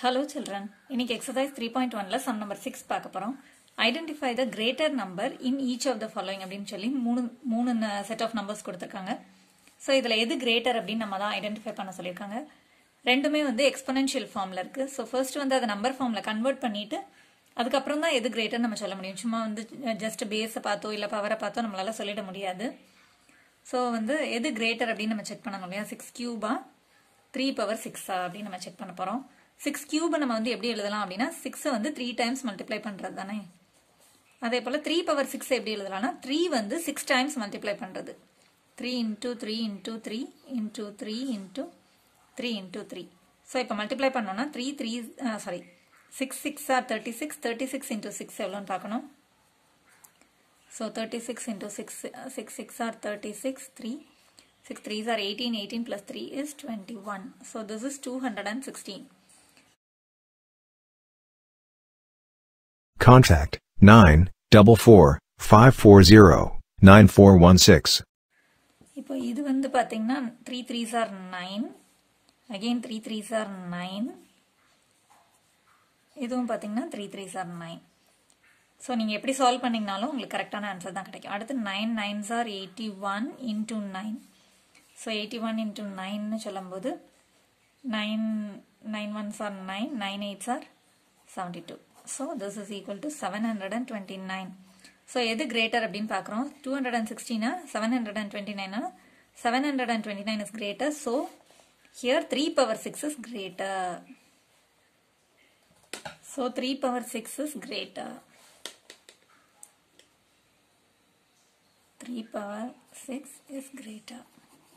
Hello children. இன்னைக்கு exercise 3.1ல sum number 6 பார்க்க போறோம். Identify the greater number in each of the following அப்படின்னு சொல்லி மூணு மூணு செட் ஆஃப் நம்பர்ஸ் கொடுத்துருக்காங்க ஸோ இதில் எது கிரேட்டர் அப்படின்னு நம்ம தான் ஐடென்டிஃபை பண்ண சொல்லியிருக்காங்க ரெண்டுமே வந்து எக்ஸ்பொனென்ஷியல் ஃபார்மில் இருக்குது ஸோ ஃபர்ஸ்ட் வந்து அதை நம்பர் ஃபார்மில் கன்வெர்ட் பண்ணிட்டு அதுக்கப்புறம் தான் எது கிரேட்டர் நம்ம சொல்ல முடியும் சும்மா வந்து ஜஸ்ட் பேஸை பார்த்தோ இல்லை பவரை பார்த்தோ நம்மளால சொல்லிட முடியாது ஸோ வந்து எது கிரேட்டர் அப்படின்னு நம்ம செக் பண்ணணும் இல்லையா சிக்ஸ் கியூபா த்ரீ பவர் சிக்ஸா அப்படின்னு நம்ம செக் பண்ண போகிறோம் சிக்ஸ் கியூபை நம்ம வந்து எப்படி எழுதலாம் அப்படின்னா சிக்ஸை வந்து த்ரீ டைம்ஸ் மல்டிப்ளை பண்ணுறது தானே அதே போல் த்ரீ பவர் சிக்ஸ் எப்படி எழுதலாம்னா த்ரீ வந்து சிக்ஸ் டைம்ஸ் மல்டிப்ளை பண்ணுறது three into three into three into three into three into three so இப்போ மல்டிப்ளை பண்ணோம்னா three three sorry six six are thirty six thirty six into six எவ்வளோன்னு பார்க்கணும் so thirty six into six six six are thirty six three six threes are eighteen eighteen plus three is twenty one so this is two hundred and sixteen Contact 9 double four five four zero nine four one six. இப்போ இது வந்து பார்த்தீங்கன்னா three three are nine again three three are nine இதுவும் பார்த்தீங்கன்னா three three are nine so நீங்கள் எப்படி solve பண்ணிங்கனாலும் உங்களுக்கு கரெக்டான ஆன்சர் தான் கிடைக்கும் அடுத்து nine nine are eighty one into nine so eighty one into நைன்னு சொல்லும்போது nine nine one are nine nine eight are seventy two so this is equal to seven hundred and twenty nine so எது greater அப்படின்னு பார்க்குறோம் two hundred and சிக்ஸ்டீனா seven hundred and டுவெண்ட்டி நைனா seven hundred and twenty nine is greater so here three power six is greater so three power six is greater three power six is greater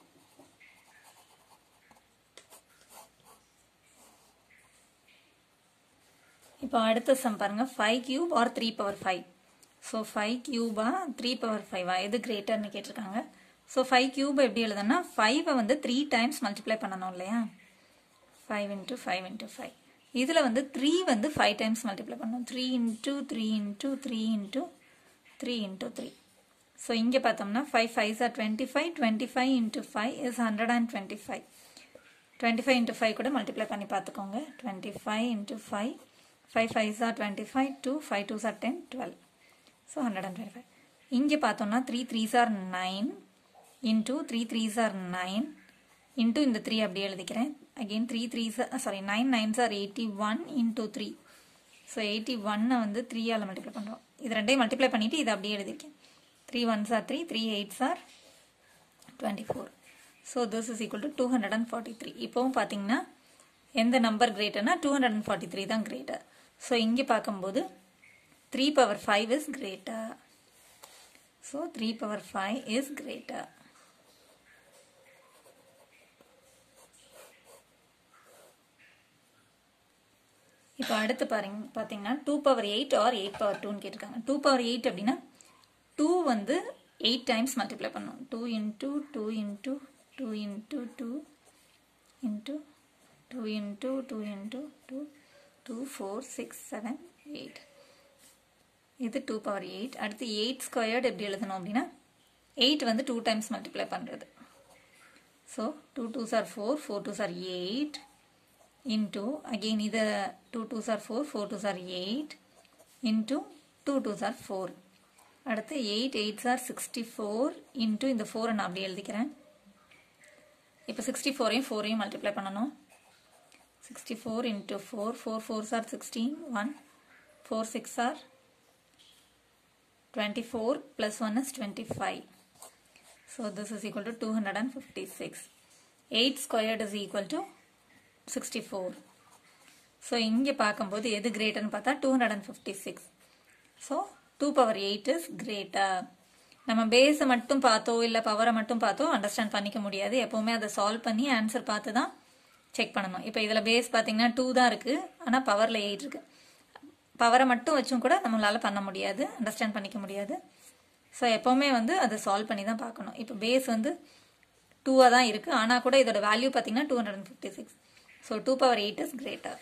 இப்போ அடுத்த sum பாருங்க five cube or three power five so five கியூபா three power ஃபைவா எது கிரேட்டர்னு கேட்டிருக்காங்க so five cube எப்படி எழுதுனா ஃபைவை வந்து த்ரீ டைம்ஸ் மல்டிப்ளை பண்ணணும் இல்லையா five into five into five இதில் வந்து த்ரீ வந்து ஃபைவ் டைம்ஸ் மல்டிப்ளை பண்ணணும் three into three into three into three into three so இங்கே பார்த்தோம்னா five five are twenty five twenty five into five is hundred and twenty five twenty five into five கூட multiply பண்ணி பார்த்துக்கோங்க twenty five into five five five are twenty five two five two are ten twelve so hundred and twenty five இங்கே பார்த்தோம்னா three three are nine into three three are nine into இந்த three அப்படியே எழுதிக்கிறேன் again three three are sorry nine nine are eighty one into three so eighty ஒன்னை வந்து த்ரீயால் multiply பண்ணுறோம் இது ரெண்டையும் மல்டிப்ளை பண்ணிவிட்டு இதை அப்படியே எழுதியிருக்கேன் three one are three three eight are twenty four so this is equal to two hundred and forty three இப்போவும் பார்த்தீங்கன்னா எந்த நம்பர் கிரேட்டர்னா two hundred and forty three தான் கிரேட்டர் ஸோ இங்கே பார்க்கும்போது three power five is greater so three power five is greater இப்போ அடுத்து பாருங்க பார்த்தீங்கன்னா two power eight or eight power டூன்னு கேட்டிருக்காங்க டூ பவர் எயிட் அப்படின்னா டூ வந்து எயிட் டைம்ஸ் மல்டிப்ளை பண்ணும் two into two into two into two into two into two into two two four six seven eight இது two power eight அடுத்து eight squared எப்படி எழுதணும் அப்படின்னா எயிட் வந்து two times multiply பண்ணுறது so two two are four four two are eight into again இது two two are four four two are eight into two two are four அடுத்து eight eight are sixty four into இந்த ஃபோரை நான் அப்படி எழுதிக்கிறேன் இப்போ sixty ஃபோரையும் ஃபோரையும் மல்டிப்ளை பண்ணணும் sixty four into four four four are sixteen one four six are twenty four plus one is twenty five so this is equal to two hundred and fifty six eight squared is equal to sixty four so இங்கே பார்க்கும்போது எது கிரேட்டர்னு பார்த்தா two hundred and fifty six so two power eight is greater நம்ம பேஸை மட்டும் பார்த்தோ இல்லை பவரை மட்டும் பார்த்தோ அண்டர்ஸ்டாண்ட் பண்ணிக்க முடியாது எப்போவுமே அதை சால்வ் பண்ணி ஆன்சர் பார்த்து தான் செக் பண்ணணும் இப்போ இதில் பேஸ் பார்த்தீங்கன்னா டூ தான் இருக்குது ஆனால் பவரில் எயிட் இருக்குது பவரை மட்டும் வச்சும் கூட நம்மளால் பண்ண முடியாது அண்டர்ஸ்டாண்ட் பண்ணிக்க முடியாது ஸோ எப்போவுமே வந்து அதை சால்வ் பண்ணி தான் பார்க்கணும் இப்போ பேஸ் வந்து டூவாக தான் இருக்குது ஆனால் கூட இதோட வேல்யூ பார்த்தீங்கன்னா two hundred and fifty six so two power eight is greater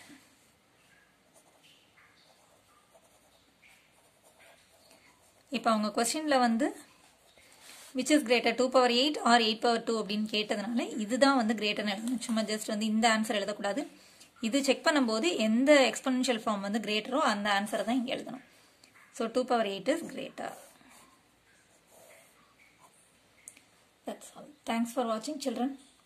இப்போ அவங்க கொஸ்டினில் வந்து which is greater two power eight or eight power two அப்படின்னு கேட்டதுனால இதுதான் வந்து கிரேட்டர்னு எழுதணும் சும்மா ஜஸ்ட் வந்து இந்த ஆன்சர் எழுதக்கூடாது இது செக் பண்ணும்போது எந்த எக்ஸ்பொனென்ஷியல் ஃபார்ம் வந்து கிரேட்டரோ அந்த ஆன்சரை தான் இங்கே எழுதணும் so two power eight is greater that's all thanks for வாட்சிங் சில்ட்ரன்